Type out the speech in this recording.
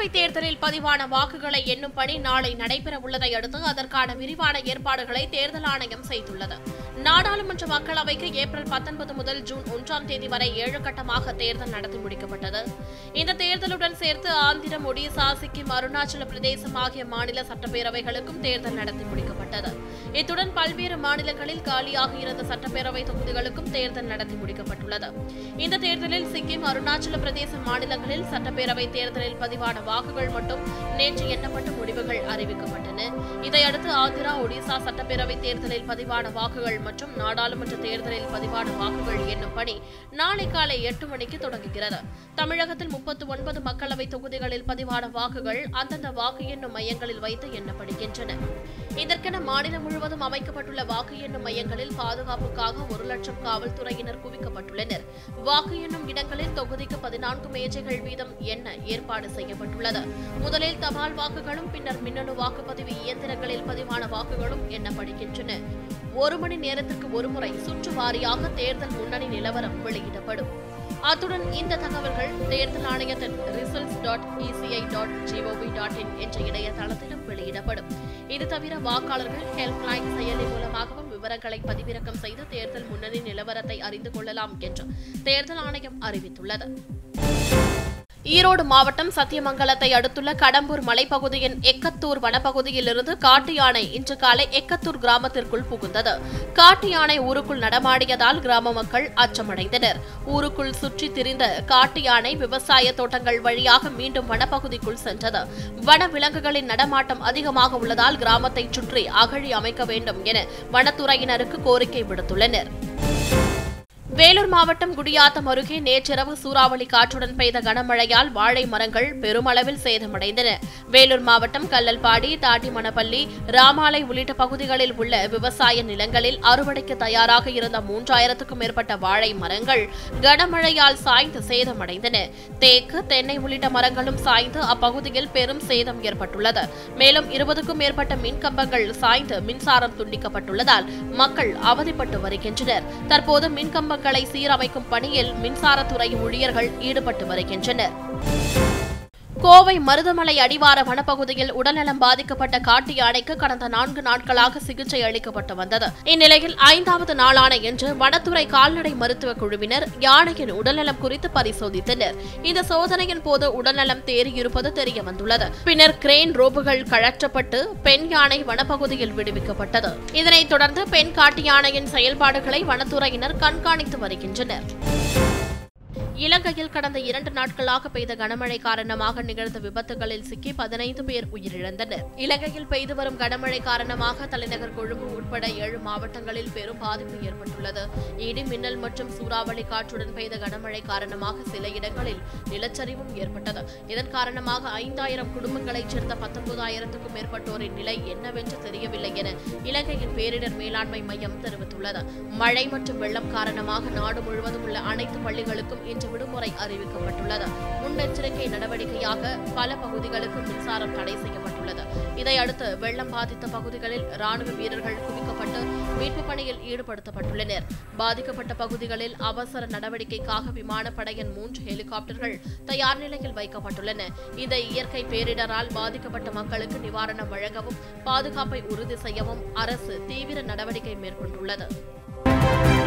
மக்களவைத் தேர்தலில் பதிவான வாக்குகளை எண்ணும் பணி நாளை நடைபெற உள்ளதை அடுத்து அதற்கான விரிவான ஏற்பாடுகளை தேர்தல் ஆணையம் செய்துள்ளது நாடாளுமன்ற மக்களவைக்கு ஏப்ரல் பத்தொன்பது முதல் ஜூன் ஒன்றாம் தேதி வரை ஏழு கட்டமாக தேர்தல் நடத்தி முடிக்கப்பட்டது இந்த தேர்தலுடன் சேர்த்து ஆந்திரம் ஒடிசா சிக்கிம் அருணாச்சல பிரதேசம் ஆகிய மாநில சட்டப்பேரவைகளுக்கும் தேர்தல் நடத்தி முடிக்கப்பட்டது இத்துடன் பல்வேறு மாநிலங்களில் காலியாக இருந்த சட்டப்பேரவை தொகுதிகளுக்கும் தேர்தல் நடத்தி முடிக்கப்பட்டுள்ளது இந்த தேர்தலில் சிக்கிம் அருணாச்சல பிரதேச மாநிலங்களில் சட்டப்பேரவை தேர்தலில் பதிவான வாக்குகள் மட்டும் நேற்று எண்ணப்பட்டு முடிவுகள் அறிவிக்கப்பட்டன இதையடுத்து ஆந்திரா ஒடிசா சட்டப்பேரவை தேர்தலில் பதிவான வாக்குகள் மற்றும் நாடாளுமன்ற தேர்தலில் பதிவான வாக்குகள் எண்ணும் பணி நாளை காலை எட்டு மணிக்கு தொடங்குகிறது தமிழகத்தில் முப்பத்து ஒன்பது மக்களவை தொகுதிகளில் பதிவான வாக்குகள் அந்தந்த வாக்கு எண்ணும் மையங்களில் வைத்து எண்ணப்படுகின்றன இதற்கென மாநிலம் முழுவதும் அமைக்கப்பட்டுள்ள வாக்கு எண்ணும் மையங்களில் பாதுகாப்புக்காக ஒரு லட்சம் காவல்துறையினர் குவிக்கப்பட்டுள்ளனர் வாக்கு எண்ணும் இடங்களில் தொகுதிக்கு பதினான்கு மேஜைகள் வீதம் எண்ண ஏற்பாடு செய்யப்பட்டுள்ளது முதலில் தபால் வாக்குகளும் பின்னர் மின்னணு வாக்குப்பதிவு இயந்திரங்களில் பதிவான வாக்குகளும் எண்ணப்படுகின்றன ஒரு மணி நேரத்திற்கு ஒருமுறை சுற்று வாரியாக தேர்தல் முன்னணி நிலவரம் வெளியிடப்படும் அத்துடன் இந்த தகவல்கள் தேர்தல் ஆணையத்தின் results dot ECI dot GOV dot in என்ற இணையதளத்திலும் வெளியிடப்படும் இது தவிர வாக்காளர்கள் ஹெல்ப்லைன் செயலி மூலமாகவும் விவரங்களை பதிவிறக்கம் செய்து தேர்தல் முன்னணி நிலவரத்தை அறிந்து கொள்ளலாம் என்று தேர்தல் ஆணையம் அறிவித்துள்ளது ஈரோடு மாவட்டம் சத்தியமங்கலத்தை அடுத்துள்ள கடம்பூர் மலைப்பகுதியின் எக்கத்தூர் வனப்பகுதியிலிருந்து காட்டு யானை இன்று காலை எக்கத்தூர் கிராமத்திற்குள் புகுந்தது காட்டு யானை ஊருக்குள் நடமாடியதால் கிராம மக்கள் அச்சமடைந்தனர் ஊருக்குள் சுற்றி திரிந்த காட்டு யானை விவசாய தோட்டங்கள் வழியாக மீண்டும் வனப்பகுதிக்குள் சென்றது வன விலங்குகளின் நடமாட்டம் அதிகமாக உள்ளதால் கிராமத்தை சுற்றி அகழி அமைக்க வேண்டும் என வனத்துறையினருக்கு கோரிக்கை விடுத்துள்ளனர் வேலூர் மாவட்டம் குடியாத்தம் அருகே நேற்றிரவு சூறாவளி காற்றுடன் பெய்த கனமழையால் வாழை மரங்கள் பெருமளவில் சேதமடைந்தன வேலூர் மாவட்டம் கல்லல்பாடி தாட்டிமணப்பள்ளி ராமாலை உள்ளிட்ட பகுதிகளில் உள்ள விவசாய நிலங்களில் அறுவடைக்கு தயாராக இருந்த மூன்றாயிரத்துக்கும் மேற்பட்ட வாழை மரங்கள் கனமழையால் சாய்ந்து சேதமடைந்தன தேக்கு தென்னை உள்ளிட்ட மரங்களும் சாய்ந்து அப்பகுதியில் பெரும் சேதம் ஏற்பட்டுள்ளது மேலும் இருபதுக்கும் மேற்பட்ட மின்கம்பங்கள் சாய்ந்து மின்சாரம் துண்டிக்கப்பட்டுள்ளதால் மக்கள் அவதிப்பட்டு வருகின்றனர் தற்போது மின்கம்பங்களை சீரமைக்கும் பணியில் மின்சாரத்துறை ஊழியர்கள் ஈடுபட்டு வருகின்றனர் கோவை மருதமலை அடிவார வனப்பகுதியில் உடல்நலம் பாதிக்கப்பட்ட காட்டு யானைக்கு கடந்த நான்கு நாட்களாக சிகிச்சை அளிக்கப்பட்டு வந்தது இந்நிலையில் ஐந்தாவது நாளான இன்று வனத்துறை கால்நடை மருத்துவ குழுவினர் யானையின் உடல்நலம் குறித்து பரிசோதித்தனர் இந்த சோதனையின் போது உடல்நலம் தேறியிருப்பது தெரிய வந்துள்ளது பின்னர் கிரேன் ரோப்புகள் கழற்றப்பட்டு பெண் யானை வனப்பகுதியில் விடுவிக்கப்பட்டது இதனைத் தொடர்ந்து பெண் காட்டு யானையின் செயல்பாடுகளை வனத்துறையினர் கண்காணித்து வருகின்றனர் இலங்கையில் கடந்த இரண்டு நாட்களாக பெய்த கனமழை காரணமாக நிகழ்ந்த விபத்துகளில் சிக்கி பதினைந்து பேர் உயிரிழந்தனர் இலங்கையில் பெய்து வரும் கனமழை காரணமாக தலைநகர் கொழும்பு உட்பட ஏழு மாவட்டங்களில் பெரும் பாதிப்பு ஏற்பட்டுள்ளது இடி மின்னல் மற்றும் சூறாவளி காற்றுடன் பெய்த கனமழை காரணமாக சில இடங்களில் நிலச்சரிவும் ஏற்பட்டது இதன் காரணமாக ஐந்தாயிரம் குடும்பங்களைச் சேர்ந்த பத்தொன்பதாயிரத்துக்கும் மேற்பட்டோரின் நிலை என்னவென்று தெரியவில்லை என இலங்கையின் பேரிடர் மேலாண்மை மையம் தெரிவித்துள்ளது மழை மற்றும் வெள்ளம் காரணமாக நாடு முழுவதும் உள்ள அனைத்து பள்ளிகளுக்கும் இன்று விடுமுறை அறிவிக்கப்பட்டுள்ளது முன்னெச்சரிக்கை நடவடிக்கையாக பல பகுதிகளுக்கு மின்சாரம் தடை செய்யப்பட்டுள்ளது இதையடுத்து வெள்ளம் பாதித்த பகுதிகளில் ராணுவ வீரர்கள் குவிக்கப்பட்டு மீட்புப் பணியில் ஈடுபடுத்தப்பட்டுள்ளனர் பாதிக்கப்பட்ட பகுதிகளில் அவசர நடவடிக்கைக்காக விமானப்படையின் மூன்று ஹெலிகாப்டர்கள் தயார் நிலையில் வைக்கப்பட்டுள்ளன இந்த இயற்கை பேரிடரால் பாதிக்கப்பட்ட மக்களுக்கு நிவாரணம் வழங்கவும் பாதுகாப்பை உறுதி செய்யவும் அரசு தீவிர நடவடிக்கை மேற்கொண்டுள்ளது